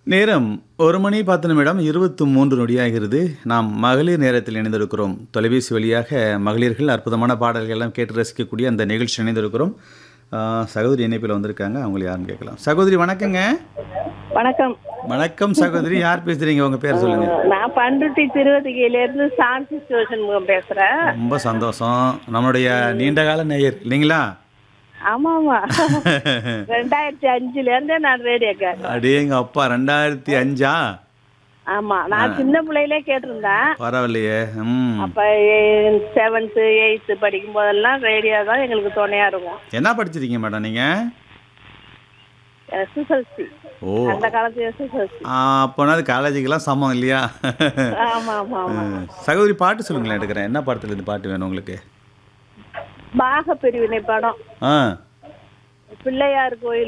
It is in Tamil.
நேரம் ஒரு மணி பத்து நிமிடம் இருபத்து மூன்று நொடியாகிறது நாம் மகளிர் நேரத்தில் இணைந்திருக்கிறோம் தொலைபேசி வழியாக மகளிர்கள் அற்புதமான பாடல்கள் எல்லாம் கேட்டு ரசிக்கக்கூடிய அந்த நிகழ்ச்சி இணைந்திருக்கிறோம் ஆ, சகோதரி இணைப்பில் வந்திருக்காங்க அவங்களை யாருன்னு கேட்கலாம் சகோதரி வணக்கங்க வணக்கம் வணக்கம் சகோதரி யார் பேசுறீங்க உங்க பேர் சொல்லுங்க நான் பண்ருட்டி திருவதிகையில இருந்து சாந்தி சிவசண்முகம் பேசுறேன் ரொம்ப சந்தோஷம் நம்மளுடைய நீண்டகால நேயர் இல்லைங்களா ஆமா ஆமா ரெண்டாயிரத்தி அஞ்சுல இருந்தே நான் ரேடியோ கேட்கறேன் அடேங்க அப்பா ரெண்டாயிரத்தி அஞ்சா ஆமா நான் சின்ன பிள்ளையிலே கேட்டிருந்தேன் பரவாயில்லையே ம் அப்ப செவன்த்து எயித்து படிக்கும் போதெல்லாம் ரேடியோ தான் எங்களுக்கு துணையா இருக்கும் என்ன படிச்சிருக்கீங்க மேடம் நீங்க எஸ்எஸ்எல்சி ஓ அந்த காலத்து எஸ்எஸ்எல்சி அப்போனா அது காலேஜுக்கெல்லாம் சமம் இல்லையா ஆமா ஆமா ஆமா ம். சகோதரி பாட்டு சொல்லுங்களேன் எடுக்கிறேன் என்ன படத்துல இருந்து பாட்டு வேணும் உங்களுக்கு பாக பிரிவினை படம் ஆ பிள்ளையார் கோயில்